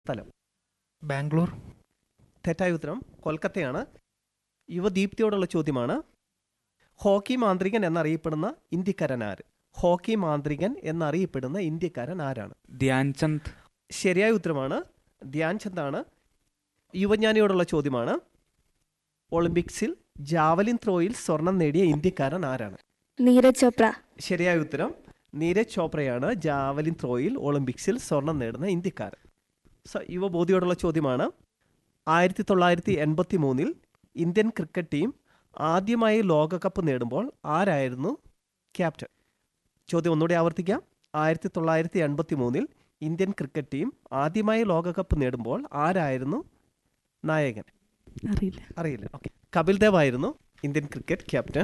സ്ഥലം ബാംഗ്ലൂർ തെറ്റായ ഉത്തരം കൊൽക്കത്തയാണ് യുവദീപ്തിയോടുള്ള ചോദ്യമാണ് ഹോക്കി മാന്ത്രികൻ എന്നറിയപ്പെടുന്ന ഇന്ത്യക്കാരൻ ആര് ഹോക്കി മാന്ത്രികൻ എന്നറിയപ്പെടുന്ന ഇന്ത്യക്കാരൻ ആരാണ് ധ്യാൻചന്ദ് ശരിയായ ഉത്തരമാണ് ധ്യാൻചന്ദ് ആണ് യുവജ്ഞാനിയോടുള്ള ചോദ്യമാണ് ഒളിമ്പിക്സിൽ ജാവലിൻ ത്രോയിൽ സ്വർണം നേടിയ ഇന്ത്യക്കാരൻ ആരാണ് നീരജ് ചോപ്ര ശരിയായ ഉത്തരം നീരജ് ചോപ്രയാണ് ജാവലിൻ ത്രോയിൽ ഒളിമ്പിക്സിൽ സ്വർണം നേടുന്ന ഇന്ത്യക്കാരൻ സ യുവബോധിയോടുള്ള ചോദ്യമാണ് ആയിരത്തി തൊള്ളായിരത്തി എൺപത്തി മൂന്നിൽ ഇന്ത്യൻ ക്രിക്കറ്റ് ടീം ആദ്യമായി ലോകകപ്പ് നേടുമ്പോൾ ആരായിരുന്നു ക്യാപ്റ്റൻ ചോദ്യം ഒന്നുകൂടി ആവർത്തിക്കാം ആയിരത്തി തൊള്ളായിരത്തി എൺപത്തി മൂന്നിൽ ഇന്ത്യൻ ക്രിക്കറ്റ് ടീം ആദ്യമായി ലോകകപ്പ് നേടുമ്പോൾ ആരായിരുന്നു നായകൻ അറിയില്ല അറിയില്ല ഓക്കെ കപിൽ ദേവ് ആയിരുന്നു ഇന്ത്യൻ ക്രിക്കറ്റ് ക്യാപ്റ്റൻ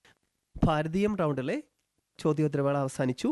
ഭാരതീയം റൗണ്ടിലെ ചോദ്യോത്തരവേള അവസാനിച്ചു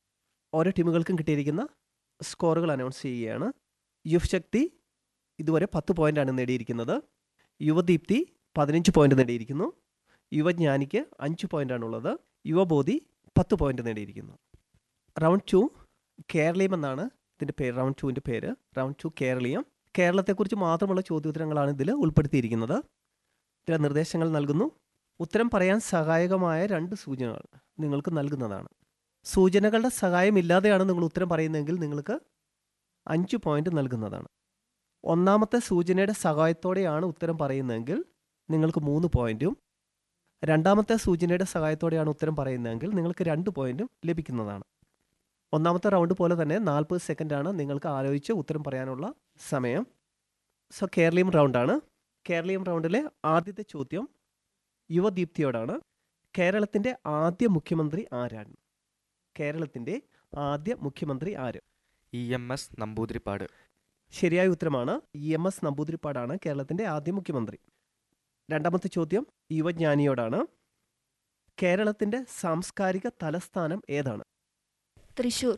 ഓരോ ടീമുകൾക്കും കിട്ടിയിരിക്കുന്ന സ്കോറുകൾ അനൗൺസ് ചെയ്യുകയാണ് യുവശക്തി ഇതുവരെ പത്ത് പോയിൻ്റാണ് നേടിയിരിക്കുന്നത് യുവദീപ്തി പതിനഞ്ച് പോയിന്റ് നേടിയിരിക്കുന്നു യുവജ്ഞാനിക്ക് അഞ്ച് പോയിൻ്റാണുള്ളത് യുവബോധി പത്ത് പോയിന്റ് നേടിയിരിക്കുന്നു റൗണ്ട് ടു കേരളീയം എന്നാണ് ഇതിൻ്റെ പേര് റൗണ്ട് ടുവിൻ്റെ പേര് റൗണ്ട് ടു കേരളീയം കേരളത്തെക്കുറിച്ച് മാത്രമുള്ള ചോദ്യോത്തരങ്ങളാണ് ഇതിൽ ഉൾപ്പെടുത്തിയിരിക്കുന്നത് ചില നിർദ്ദേശങ്ങൾ നൽകുന്നു ഉത്തരം പറയാൻ സഹായകമായ രണ്ട് സൂചനകൾ നിങ്ങൾക്ക് നൽകുന്നതാണ് സൂചനകളുടെ സഹായമില്ലാതെയാണ് നിങ്ങൾ ഉത്തരം പറയുന്നതെങ്കിൽ നിങ്ങൾക്ക് അഞ്ച് പോയിന്റ് നൽകുന്നതാണ് ഒന്നാമത്തെ സൂചനയുടെ സഹായത്തോടെയാണ് ഉത്തരം പറയുന്നതെങ്കിൽ നിങ്ങൾക്ക് മൂന്ന് പോയിന്റും രണ്ടാമത്തെ സൂചനയുടെ സഹായത്തോടെയാണ് ഉത്തരം പറയുന്നതെങ്കിൽ നിങ്ങൾക്ക് രണ്ട് പോയിന്റും ലഭിക്കുന്നതാണ് ഒന്നാമത്തെ റൗണ്ട് പോലെ തന്നെ നാൽപ്പത് സെക്കൻഡാണ് നിങ്ങൾക്ക് ആലോചിച്ച് ഉത്തരം പറയാനുള്ള സമയം സോ കേരളീയം റൗണ്ടാണ് കേരളീയം റൗണ്ടിലെ ആദ്യത്തെ ചോദ്യം യുവദീപ്തിയോടാണ് കേരളത്തിൻ്റെ ആദ്യ മുഖ്യമന്ത്രി ആരാണ് കേരളത്തിൻ്റെ ആദ്യ മുഖ്യമന്ത്രി ആര് ഇ എം എസ് നമ്പൂതിരിപ്പാട് ശരിയായ ഉത്തരമാണ് ഇ എം എസ് നമ്പൂതിരിപ്പാടാണ് കേരളത്തിൻ്റെ ആദ്യ മുഖ്യമന്ത്രി രണ്ടാമത്തെ ചോദ്യം യുവജ്ഞാനിയോടാണ് കേരളത്തിൻ്റെ സാംസ്കാരിക തലസ്ഥാനം ഏതാണ് തൃശൂർ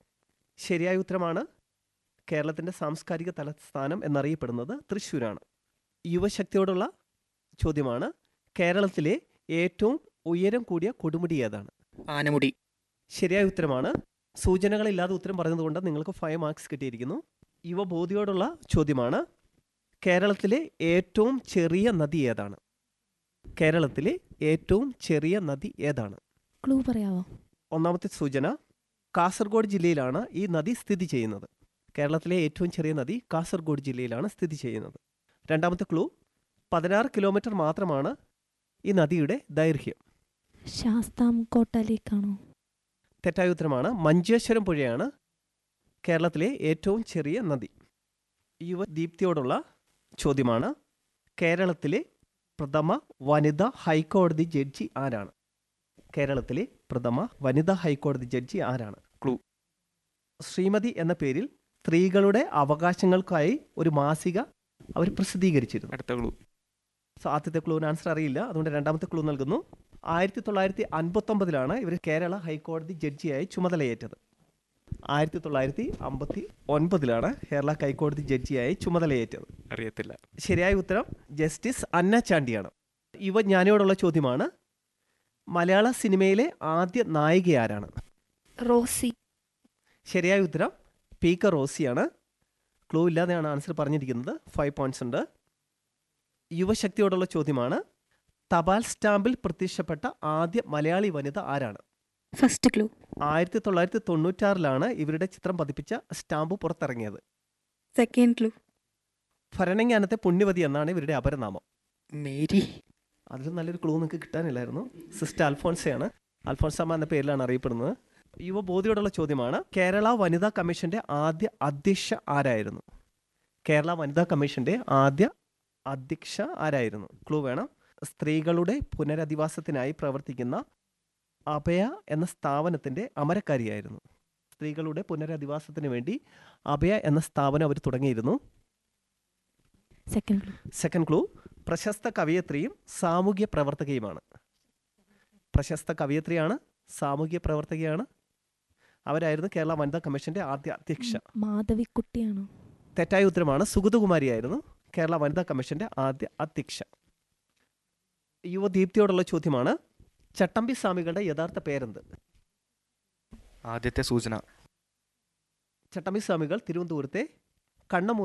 ശരിയായ ഉത്തരമാണ് കേരളത്തിൻ്റെ സാംസ്കാരിക തലസ്ഥാനം എന്നറിയപ്പെടുന്നത് തൃശ്ശൂരാണ് യുവശക്തിയോടുള്ള ചോദ്യമാണ് കേരളത്തിലെ ഏറ്റവും ഉയരം കൂടിയ കൊടുമുടി ഏതാണ് ആനമുടി ശരിയായ ഉത്തരമാണ് സൂചനകളില്ലാതെ ഉത്തരം പറഞ്ഞതുകൊണ്ട് നിങ്ങൾക്ക് ഫൈവ് മാർക്സ് കിട്ടിയിരിക്കുന്നു യുവബോധിയോടുള്ള ചോദ്യമാണ് കേരളത്തിലെ ഏറ്റവും ചെറിയ നദി ഏതാണ് കേരളത്തിലെ ഏറ്റവും ചെറിയ നദി ഏതാണ് ക്ലൂ പറയാവോ ഒന്നാമത്തെ സൂചന കാസർഗോഡ് ജില്ലയിലാണ് ഈ നദി സ്ഥിതി ചെയ്യുന്നത് കേരളത്തിലെ ഏറ്റവും ചെറിയ നദി കാസർഗോഡ് ജില്ലയിലാണ് സ്ഥിതി ചെയ്യുന്നത് രണ്ടാമത്തെ ക്ലൂ പതിനാറ് കിലോമീറ്റർ മാത്രമാണ് ഈ നദിയുടെ ദൈർഘ്യം ശാസ്താംകോട്ട ലേക്കാണോ തെറ്റായ ഉത്തരമാണ് മഞ്ചേശ്വരം പുഴയാണ് കേരളത്തിലെ ഏറ്റവും ചെറിയ നദി യുവദീപ്തിയോടുള്ള ചോദ്യമാണ് കേരളത്തിലെ പ്രഥമ വനിതാ ഹൈക്കോടതി ജഡ്ജി ആരാണ് കേരളത്തിലെ പ്രഥമ വനിതാ ഹൈക്കോടതി ജഡ്ജി ആരാണ് ക്ലൂ. ശ്രീമതി എന്ന പേരിൽ സ്ത്രീകളുടെ അവകാശങ്ങൾക്കായി ഒരു മാസിക അവർ പ്രസിദ്ധീകരിച്ചിരുന്നു അടുത്ത ക്ലൂ സോ ആദ്യത്തെ ക്ലൂവിന് ആൻസർ അറിയില്ല അതുകൊണ്ട് രണ്ടാമത്തെ ക്ലൂ നൽകുന്നു ആയിരത്തി തൊള്ളായിരത്തി അൻപത്തൊമ്പതിലാണ് ഇവർ കേരള ഹൈക്കോടതി ജഡ്ജിയായി ചുമതലയേറ്റത് ആയിരത്തി തൊള്ളായിരത്തി അമ്പത്തി ഒൻപതിലാണ് കേരള ഹൈക്കോടതി ജഡ്ജിയായി ചുമതലയേറ്റത് അറിയത്തില്ല ശരിയായ ഉത്തരം ജസ്റ്റിസ് അന്ന ചാണ്ടിയാണ് യുവജ്ഞാനിയോടുള്ള ചോദ്യമാണ് മലയാള സിനിമയിലെ ആദ്യ നായിക ആരാണ് റോസി ശരിയായ ഉത്തരം പി കെ റോസിയാണ് ക്ലൂ ഇല്ലാതെയാണ് ആൻസർ പറഞ്ഞിരിക്കുന്നത് ഫൈവ് പോയിന്റ്സ് ഉണ്ട് യുവശക്തിയോടുള്ള ചോദ്യമാണ് തപാൽ സ്റ്റാമ്പിൽ പ്രത്യക്ഷപ്പെട്ട ആദ്യ മലയാളി വനിത ആരാണ് ഫസ്റ്റ് ക്ലൂ ആയിരത്തി തൊള്ളായിരത്തി തൊണ്ണൂറ്റാറിലാണ് ഇവരുടെ ചിത്രം പതിപ്പിച്ച സ്റ്റാമ്പ് പുറത്തിറങ്ങിയത് സെക്കൻഡ് ക്ലൂ ഭരണങ്ങാനത്തെ പുണ്യവതി എന്നാണ് ഇവരുടെ അപരനാമം മേരി അതിൽ നല്ലൊരു ക്ലൂ നിങ്ങൾക്ക് കിട്ടാനില്ലായിരുന്നു സിസ്റ്റർ അൽഫോൺസയാണ് അൽഫോൺസാമ്മ എന്ന പേരിലാണ് അറിയപ്പെടുന്നത് യുവബോധിയോടുള്ള ചോദ്യമാണ് കേരള വനിതാ കമ്മീഷന്റെ ആദ്യ അധ്യക്ഷ ആരായിരുന്നു കേരള വനിതാ കമ്മീഷന്റെ ആദ്യ അധ്യക്ഷ ആരായിരുന്നു ക്ലൂ വേണം സ്ത്രീകളുടെ പുനരധിവാസത്തിനായി പ്രവർത്തിക്കുന്ന അഭയ എന്ന സ്ഥാപനത്തിന്റെ അമരക്കാരിയായിരുന്നു സ്ത്രീകളുടെ പുനരധിവാസത്തിന് വേണ്ടി അഭയ എന്ന സ്ഥാപനം അവർ തുടങ്ങിയിരുന്നു സെക്കൻഡ് ക്ലൂ സെക്കൻഡ് ക്ലൂ പ്രശസ്ത കവയത്രിയും സാമൂഹ്യ പ്രവർത്തകയുമാണ് പ്രശസ്ത കവയത്രിയാണ് സാമൂഹ്യ പ്രവർത്തകയാണ് അവരായിരുന്നു കേരള വനിതാ കമ്മീഷന്റെ ആദ്യ അധ്യക്ഷ മാധവിക്കുട്ടിയാണോ തെറ്റായ ഉത്തരമാണ് സുഗതകുമാരിയായിരുന്നു കേരള വനിതാ കമ്മീഷന്റെ ആദ്യ അധ്യക്ഷ യുവദീപ്തിയോടുള്ള ചോദ്യമാണ് ചട്ടമ്പി സ്വാമികളുടെ യഥാർത്ഥ പേരെന്ത് ആദ്യത്തെ സൂചന ചട്ടമ്പി സ്വാമികൾ തിരുവനന്തപുരത്തെ കണ്ണമൂല